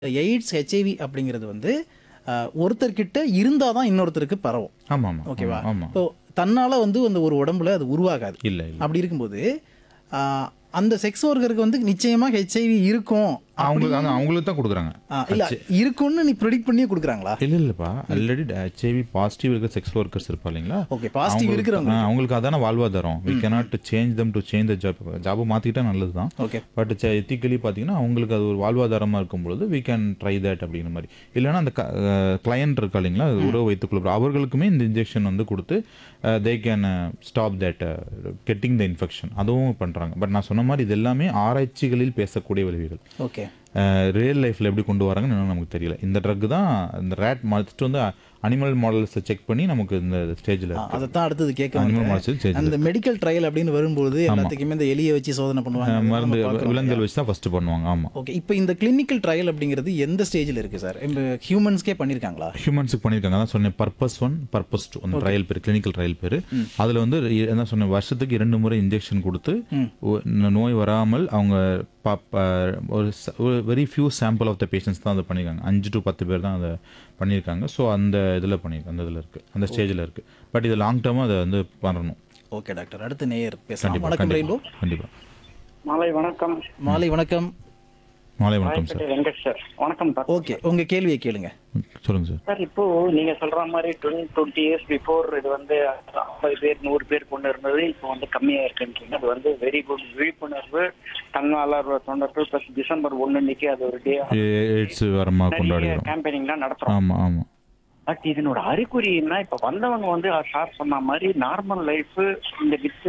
AIDS HIV அப்படிங்கிறது வந்து அஹ், ஒருத்தர்கிட்ட இருந்தால் தான் இன்னொருத்தருக்கு பரவும் ஆமாம் ஆமாம் ஓகேவா ஆமாம் இப்போ தன்னால வந்து அந்த ஒரு உடம்புல அது உருவாகாது இல்லை இல்லை அப்படி இருக்கும்போது ஆஹ், அந்த செக்ஸ் ஒர்க்கருக்கு வந்து நிச்சயமா ஹெச்ஐவி இருக்கும் அவங்களுக்கு ஆனால் அவங்களுக்கு தான் கொடுக்குறாங்க ஆஹ், இல்ல இருக்கும்னு நீ ப்ரெடிக்ட் பண்ணியே கொடுக்குறாங்களா இல்லை இல்லைப்பா ஆல்ரெடி ஹெச்ஐவி பாசிட்டிவ் இருக்க செக்ஸ் ஒர்க்கர்ஸ் இருப்பா இல்லைங்களா ஓகே பாசிட்டிவ் அவங்களுக்கு- இருக்கிறவங்க ஆ, அவங்களுக்கு அதான வாழ்வாதாரம் we cannot change them to change the job ஜாபை மாற்றிக்கிட்டா நல்லது தான் ஓகே பட் எத்திக்கலி பார்த்தீங்கன்னா அவங்களுக்கு அது ஒரு வாழ்வாதாரமாக இருக்கும் பொழுது வி கேன் ட்ரை தட் அப்படிங்கிற மாதிரி இல்லைன்னா அந்த கிளையண்ட் இருக்கா இல்லைங்களா அது உறவு வைத்துக் கொள்ளுற அவர்களுக்குமே இந்த இன்ஜெக்ஷன் வந்து கொடுத்து they can stop that getting the infection அதுவும் பண்ணுறாங்க பட் நான் சொன்ன மாதிரி இது எல்லாமே ஆராய்ச்சிகளில் பேசக்கூடிய விளைவுகள் ஓகே ரியல் லைஃப்பில் எப்படி கொண்டு வராங்கன்னு இன்னும் நமக்கு தெரியல இந்த ட்ரக் தான் இந்த ரேட் ஃபஸ்ட்டு வந்து அனிமல் மாடல்ஸை செக் பண்ணி நமக்கு இந்த ஸ்டேஜில் அதைத்தான் அடுத்தது கேட்க அனிமல் வந்தேன். மாடல்ஸ் ஸ்டேஜ் அந்த மெடிக்கல் ட்ரையல் அப்படின்னு வரும்போது எல்லாத்துக்குமே இந்த எலியை வச்சு சோதனை பண்ணுவாங்க மருந்து நம்ம பார்க்கிறோம். விலங்குகள் வச்சு தான் ஃபஸ்ட்டு பண்ணுவாங்க ஆமாம் ஓகே இப்போ இந்த கிளினிக்கல் ட்ரையல் அப்படிங்கிறது எந்த ஸ்டேஜில் இருக்கு சார் இப்போ ஹியூமன்ஸ்க்கே பண்ணியிருக்காங்க ஹியூமன்ஸுக்கு பண்ணியிருக்காங்க அதான் சொன்னேன் பர்பஸ் ஒன் பர்பஸ் டூ அந்த ட்ரையல் பேர் கிளினிக்கல் ட்ரையல் பேர் அதில் வந்து இ- என்ன சொன்னேன் வருஷத்துக்கு இரண்டு முறை இன்ஜெக்ஷன் கொடுத்து ஒ- இந்த நோய் வராமல் அவங்க பா- பா- ஒரு ச- ஒரு very few sample of the patients தான் அதை பண்ணியிருக்காங்க அஞ்சு டு பத்து பேர் தான் அதை பண்ணியிருக்காங்க ஸோ அந்த இதில் பண்ணியிருக்காங்க அந்த இதில் இருக்குது அந்த ஸ்டேஜில் இருக்குது பட் இது லாங் டேர்மாக அதை வந்து பண்ணணும் ஓகே டாக்டர் அடுத்து நேயர் பேசலாம் கண்டிப்பாக வணக்கம் ரெயின்போ கண்டிப்பாக கண்டிப்பாக மாலை வணக்கம் மாலை வணக்கம் மாலை வணக்கம் சார் ராயப்பேட்டை வெங்கட் சார் வணக்கம் சார் ஓகே உங்க கேள்வியை கேளுங்க சொல்லுங்கள் சார் சார் இப்போ நீங்க சொல்ற மாதிரி டுவெண்ட்டி டுவெண்ட்டி இயர்ஸ் பிஃபோர் இது வந்து ஐம்பது பேர் நூறு பேர் கொண்டு இருந்தது இப்போ வந்து கம்மியா இருக்குன்றீங்க அது வந்து வெரி குட் விழிப்புணர்வு தன்னாளர் தொண்டர்கள் பிளஸ் டிசம்பர் ஒன்னு அன்னைக்கு அது ஒரு டே எய்ட்ஸ் வரமா நிறைய கொண்டாடுகிறோம் கேம்பெயினிங்லாம் நடத்துறோம் ஆமாம் ஆமாம் பட் இதனோட அறிகுறி என்ன இப்ப வந்தவங்க வந்து சார் சொன்ன மாதிரி நார்மல் லைஃப் இந்த வித்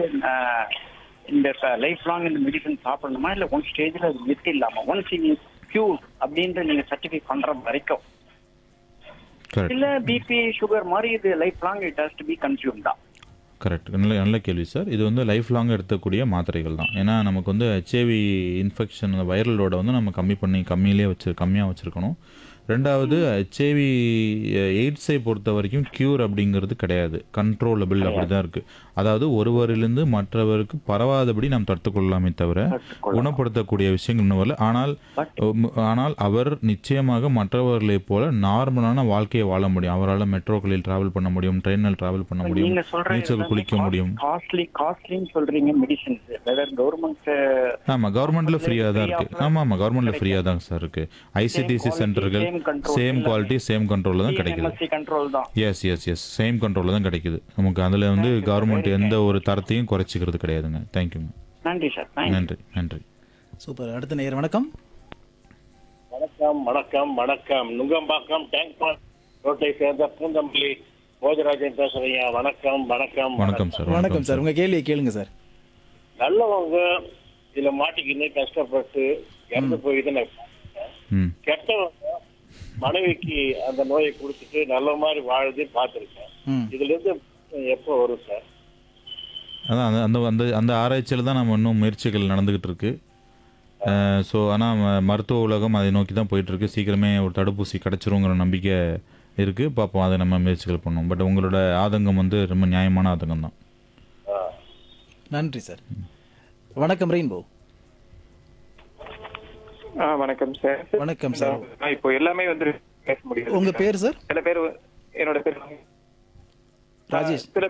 இந்த லைஃப் லாங் இந்த மெடிசன் சாப்பிடணுமா இல்ல ஒன் ஸ்டேஜ்ல அது வித் இல்லாம ஒன்ஸ் இன் கியூர் அப்படின்ட்டு நீங்க சர்டிஃபை பண்ற வரைக்கும் கரெக்ட் இல்ல பிபி சுகர் மாதிரி இது life long it has to be consume தான் கரெக்ட் நல்ல நல்ல கேள்வி சார் இது வந்து லைஃப் லாங் எடுக்கக்கூடிய மாத்திரைகள் தான் ஏன்னா நமக்கு வந்து ஹெச்ஐவி இன்ஃபெக்ஷன் அந்த வைரல் லோடை வந்து நம்ம கம்மி பண்ணி கம்மியிலே வச்சு கம்மியாக வச்சுருக்கணும் ரெண்டாவது ஹெச்ஐவி எய்ட்ஸை பொறுத்த வரைக்கும் க்யூர் அப்படிங்கிறது கிடையாது கண்ட்ரோலபிள் அப்படி தான் இருக்குது அதாவது ஒருவரிலிருந்து மற்றவருக்கு பரவாதபடி நாம் தடுத்துக்கொள்ளலாமே தவிர குணப்படுத்தக்கூடிய விஷயங்கள் இன்னும் வரல ஆனால் உம், ஆனால் அவர் நிச்சயமாக மற்றவர்களைப் போல நார்மலான வாழ்க்கையை வாழ முடியும் அவரால் மெட்ரோக்களில் டிராவல் பண்ண முடியும் ட்ரெயினில் டிராவல் பண்ண முடியும் நீங்க சொல்ற நீச்சல் குளிக்க முடியும் காஸ்ட்லி காஸ்ட்லின்னு சொல்றீங்க மெடிசன்ஸ் வெதர் கவர்மெண்ட் ஆமா கவர்மெண்ட்ல ஃப்ரீயா தான் இருக்கு ஆமா ஆமா கவர்மெண்ட்ல ஃப்ரீயா தான் சார் இருக்கு ஐசிடிசி சென்டர்கள் same control same quality same கண்ட்ரோல்ல தான் கிடைக்குது எம்எஸ்சி கண்ட்ரோல் தான் எஸ் எஸ் எஸ் சேம் கண்ட்ரோல்ல தான் கிடைக்குது நமக்கு அதுல வந்து கவர்மெண்ட் எந்த ஒரு தரத்தையும் குறைச்சிக்கிறது கிடையாதுங்க தேங்க்யூங்க நன்றி சார் தேங்க்ஸ் நன்றி நன்றி சூப்பர் அடுத்த நேயர் வணக்கம் வணக்கம் வணக்கம் வணக்கம் நுங்கம்பாக்கம் டேங்க் பால் ரோட்டை சேர்ந்த பூந்தமல்லி போஜராஜன் பேசுறீங்க வணக்கம் வணக்கம் வணக்கம் சார் வணக்கம் சார் உங்க கேள்வியை கேளுங்க சார் நல்லவங்க இதுல மாட்டிக்கின்னு கஷ்டப்பட்டு இறந்து போயிதுன்னு ம் கெட்டவங்க மனைவிக்கு அந்த நோயை கொடுத்துட்டு நல்ல மாதிரி வாழுது பார்த்துருக்கேன் ம் இதுல இருந்து எப்போ வரும் சார் அதான் அந்த- அந்த அந்த அந்த ஆராய்ச்சியில் தான் நம்ம இன்னும் முயற்சிகள் நடந்துகிட்டு இருக்கு ஸோ ஆனால் மருத்துவ உலகம் அதை நோக்கி தான் போயிட்டு இருக்கு சீக்கிரமே ஒரு தடுப்பூசி கிடைச்சிருங்கிற நம்பிக்கை இருக்கு பார்ப்போம் அதை நம்ம முயற்சிகள் பண்ணுவோம் பட் உங்களோட ஆதங்கம் வந்து ரொம்ப நியாயமான ஆதங்கம் தான் நன்றி சார் வணக்கம் ரெயின்போ ஆ வணக்கம் சார் வணக்கம் சார் ஆ, இப்போ எல்லாமே வந்து பேச முடியாது உங்க பேர் சார் சில பேர் வ- என்னோட பேர் ராஜேஷ் சில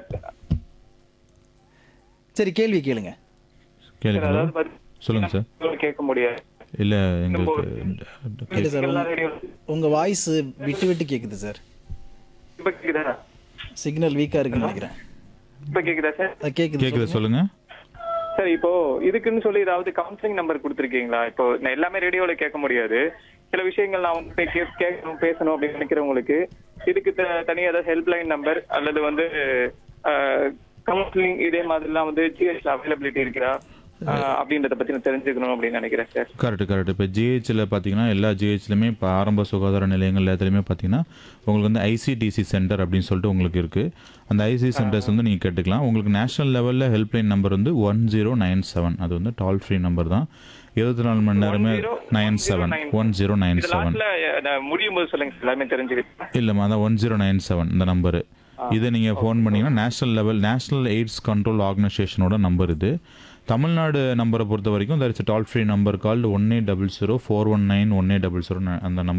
சரி கேள்வி கேளுங்க கேளுங்க அதாவது பாத்து- சொல்லுங்க சார் கேட்க முடியாது இல்லை எங்களுக்கு இல்ல சார் எல்லா உங்க- ரேடியோ உங்க வாய்ஸ் விட்டு விட்டு கேக்குது சார் இப்ப கேக்குதா சிக்னல் வீக்கா இருக்குன்னு நினைக்கிறேன் இப்ப கேக்குதா சார் அது கேக்குது கேட்குது சொல்லுங்க சார் இப்போ இதுக்குன்னு சொல்லி ஏதாவது கவுன்சிலிங் நம்பர் கொடுத்துருக்கீங்களா இப்போ நான் எல்லாமே ரேடியோல கேட்க முடியாது சில விஷயங்கள் நான் வந்து போய் கே- கேட்கணும் பேசணும் அப்படின்னு நினைக்கிறவங்களுக்கு இதுக்கு த- தனியா ஏதாவது ஹெல்ப்லைன் நம்பர் அல்லது வந்து கவுன்சிலிங் இதே மாதிரிலாம் வந்து ஜிஎஸ்ல அவைலபிலிட்டி இருக்கிறா ஆ, அப்படின்றத பத்தி நான் தெரிஞ்சுக்கணும் அப்படின்னு நினைக்கிறேன் சார் கரெக்ட் கரெக்ட் இப்போ ஜிஹெச்சில் பார்த்தீங்கன்னா எல்லா ஜிஹெச்லையுமே இப்போ ஆரம்ப சுகாதார நிலையங்கள் எல்லாத்துலேயுமே பார்த்தீங்கன்னா உங்களுக்கு வந்து ஐசிடிசி சென்டர் அப்படின்னு சொல்லிட்டு உங்களுக்கு இருக்குது அந்த ஐசி சென்டர்ஸ் வந்து நீங்கள் கேட்டுக்கலாம் உங்களுக்கு நேஷனல் லெவலில் ஹெல்ப்லைன் நம்பர் வந்து ஒன் ஜீரோ நைன் செவன் அது வந்து டால் ஃப்ரீ நம்பர் தான் இருபத்தி நாலு மணி நேரமே nine seven one zero nine இது செவன் லாஸ்ட்ல முடியும் போது சொல்லுங்க சார் எல்லாமே தெரிஞ்சுக்கிட்டேன் இல்லைம்மா அதான் ஒன் ஜீரோ நைன் செவன் இந்த நம்பரு இதை நீங்கள் ஃபோன் பண்ணீங்கன்னா national level national AIDS control ஆர்கனைசேஷனோட நம்பர் இது தமிழ்நாடு நம்பரை பொறுத்த வரைக்கும் there is toll free number called one eight double zero four one nine one eight double zero அந்த நம்பர்